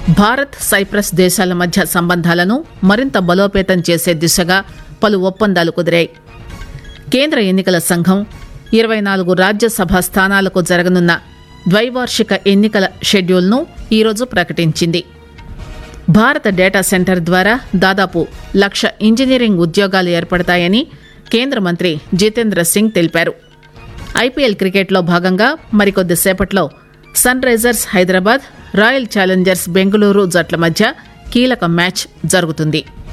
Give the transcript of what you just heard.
Bharat cypress దేశాల మధ్య సంబంధాలను మరింత బలోపేతం చేసే దిశగా పలు ఒప్పందాలు కుదిరాయి కేంద్ర ఎన్నికల సంఘం ఇరవై నాలుగు రాజ్యసభ స్థానాలకు జరగనున్న ద్వైవార్షిక ఎన్నికల షెడ్యూల్ను ఈరోజు ప్రకటించింది భారత డేటా సెంటర్ ద్వారా దాదాపు లక్ష ఇంజనీరింగ్ ఉద్యోగాలు ఏర్పడతాయని కేంద్ర మంత్రి జితేంద్ర సింగ్ తెలిపారు ఐపీఎల్ క్రికెట్లో భాగంగా మరికొద్ది సేపట్లో Sunrisers Hyderabad Royal Challengers Bengaluru జట్ల మధ్య కీలక మ్యాచ్ జరుగుతుంది